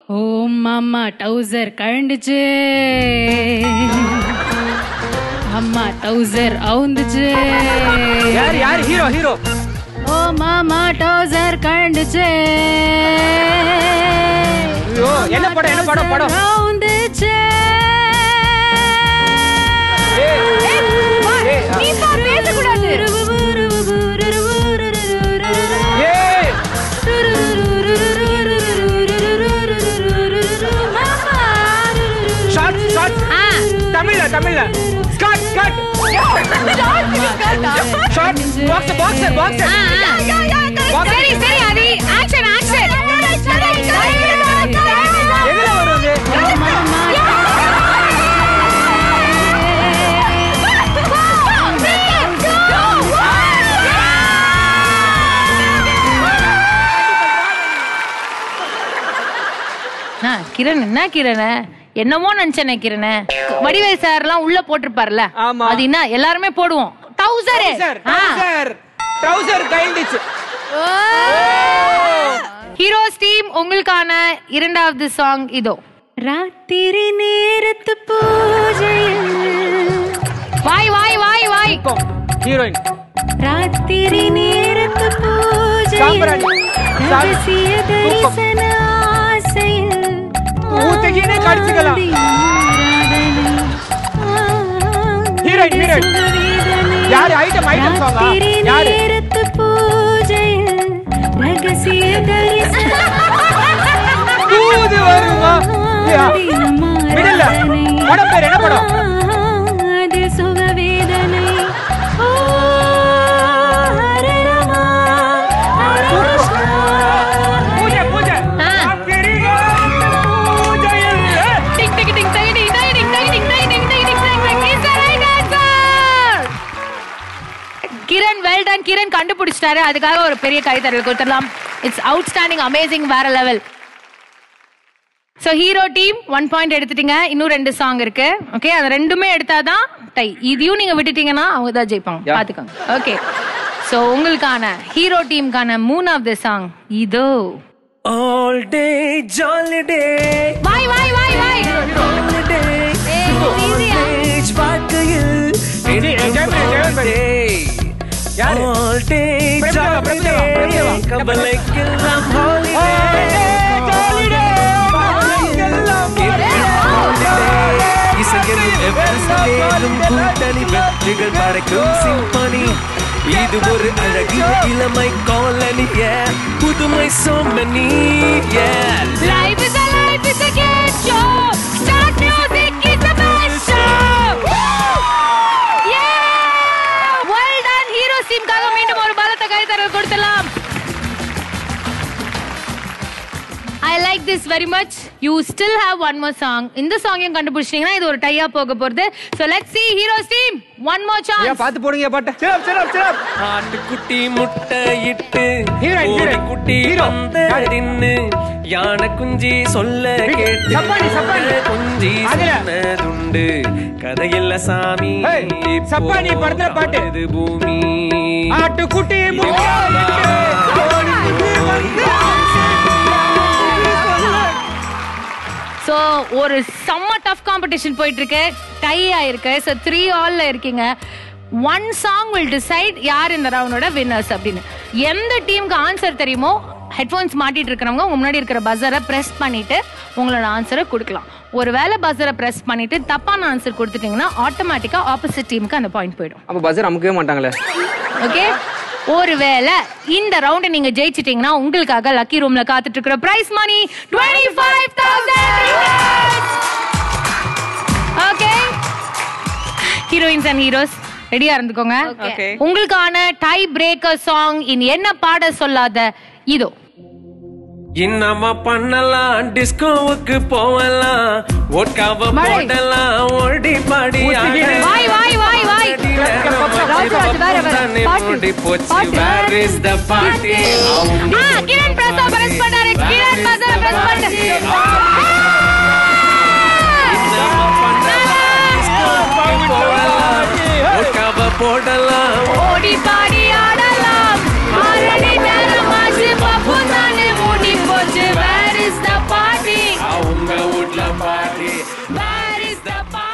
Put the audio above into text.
ஓ மாமா டவுசர் கழண்டுச்சு அம்மா டவுசர் அவுந்துச்சு யார் யார் ஹீரோ ஹீரோ ஓ மாமா டவுசர் கழண்டுச்சு ஐயோ என்ன படம் என்ன படம் படம் அவுந்துச்சு ஏய், ஏய், ஆ. நீப்பா பேசக்கூடாது ஏய் ஷார்ட் ஷார்ட் தமிழ்ல தமிழ்ல ஸ்காட் ஸ்காட் ஷார்ட் பாக்ஸ் பாக்ஸ் பாக்ஸ் சரி சரி அது ஆக்ஷன் ஆக்ஷன் எதுல வரும் இது ஆ, கிரண் என்ன கிரண என்னமோ நினைச்சேனே கிரண வடிவேல் சார் எல்லாம் உள்ள போட்டிருப்பார்ல ஆமா. அது என்ன எல்லாருமே போடுவோம் டவுசர் ட்ரவுசர் ட்ரவுசர் ட்ரவுசர் கைண்டிச்சு ஹீரோஸ் டீம் உங்களுக்கான இரண்டாவது சாங் இதோ ராத்திரி நேரத்து பூஜையில் வாய் வாய் வாய் வாய் ஹீரோயின் ராத்திரி நேரத்து பூஜையில் சாம்பிராணி. சாம்- ரகசிய தூக்கம். தரிசன ஆசையில் ஊத்துக்கினே கடிச்சுக்கலாம். ஆடி ஆராதனை. Heroine, heroine. சுகவேதனை. யாரு? ஐட்டம், ஐட்டம் song ஆ? ராத்திரி யாரு? நேரத்து பூஜையில் ரகசிய தரிசன தூது வருமா யா. மிடில்ல. படம் பேர் என்ன படம்? அது சுகவேதனை ஓ ஹரே ராமா ஹரே கிருஷ்ணா பூஜை பூஜை ஆ. ராத்திரிகா பூஜையில். டிங் டிங் டிங் டை டிங் டை டிங் டை டிங் டை டிங் டை டிங் டை டிங் is the right answer Kiran well done Kiran கண்டுபிடிச்சிட்டாரு அதுக்காக ஒரு பெரிய கைத்தறல் கொடுத்துடலாம் இட்ஸ் அவுட்ஸ்டாண்டிங் அமேசிங் வேற level so hero team one point எடுத்துட்டீங்க இன்னும் ரெண்டு சாங் இருக்கு ஓகே அது ரெண்டுமே எடுத்தாதான் டை இதையும் நீங்க விட்டுட்டீங்கன்னா அவங்க தான் ஜெயிப்பாங்க Yeah. பாத்துக்கோங்க ஓகே ஸோ உங்களுக்கான ஹீரோ டீமுக்கான மூணாவது சாங் இதோ All day, jolly day, வாய் வாய் வாய் வாய் jolly day. ஏய், easy ஆ? College வாழ்க்கையில் இது ஜெயமணி, ஜெயமணி. யாரு? All day, Prabhudeva, jolly Prabhudeva, Prabhudeva. day. கவலைக்கெல்லாம் holiday. இசையெனும் எவரெஸ்டிலேறும் கூட்டணி வெற்றிகள் படைக்கும் சிம்பனி இது ஒரு அழகிய இளமை காலனி புதுமை சோமனி Life is a life is a game show. Start music is the best show. Yeah! Well done, Heroes team-க்காக மீண்டும் ஒரு பலத்த கைத்தறல் கொடுத்தலாம் I like this very much you still have one more song இந்த சாங்கையும் கண்டுபிடிச்சிட்டீங்கன்னா இது ஒரு டையா போக போறது so let see heroes team one more ஏன் சான்ஸ் பாத்து போடுங்க பாட்ட சிறப் சிறப் சிறப் ஆட்டுக்குட்டி முட்டை இட்டு Heroine, heroine. குட்டி Hero. வந்தடின்னு யானை குஞ்சி சொல்ல கேட்டு சப்பானி, சப்பானி. குஞ்சி அதுல. சொன்னதுண்டு கதையில்ல சாமி Hey, இப்போ சப்பானி படத்துல பாட்டு. ஆடுது பூமி ஆட்டுக்குட்டி முட்டை ஸோ ஒரு செம்ம டஃப் காம்படிஷன் போயிட்டு இருக்கு டை ஆயிருக்கு ஸோ த்ரீ ஆல்ல இருக்கீங்க ஒன் சாங் வில் டிசைட் யார் இந்த ரவுண்டோட வின்னர்ஸ் அப்படின்னு எந்த டீமுக்கு ஆன்சர் தெரியுமோ ஹெட்ஃபோன்ஸ் மாட்டிட்டு இருக்கிறவங்க உங்க முன்னாடி இருக்கிற பஸ்ஸரை ப்ரெஸ் பண்ணிட்டு உங்களோட ஆன்சரை கொடுக்கலாம் ஒருவேளை பஸ்ஸரை ப்ரெஸ் பண்ணிட்டு தப்பான ஆன்சர் கொடுத்துட்டீங்கன்னா ஆட்டோமேட்டிக்கா ஆப்போசிட் டீமுக்கு அந்த பாயிண்ட் போயிடும் அப்ப பஸ்ஸர் அமுக்கவே மாட்டாங்களே ஓகே ஒருவேளை இந்த ரவுண்ட் நீங்க ஜெயிச்சிட்டீங்கன்னா உங்களுக்காக லக்கி ரூம்ல காத்துட்டு இருக்கிற prize money twenty five okay heroines and heroes ரெடியா இருந்துக்கோங்க Okay. உங்களுக்கான டை பிரேக்கர் சாங் இன் என்ன பாட சொல்லாத இதோ என்னம்மா பண்ணலாம் டிஸ்கோவுக்கு போகலாம் ஓட்காவ மழை. போடலாம் ஓடி பாடி ஊத்திக்கிட்டு. வாய் வாய் வாய் வாய் ராஜராஜ் வேற வேற. பாட்டு. போச்சு பாட்டு. வேர் இஸ் த பார்ட்டி ஆ கிரண் பிரஸ் பிரஸ் பண்ணாரு கிரண் பசர் பிரஸ் பண்ணு ஓட்காவ போடலாம் ஓடி பாடி ஆடலாம் ஆறடி நேரம் ஆச்சு பாப்பு தானே ஓடி போச்சு where is the party Where is the party?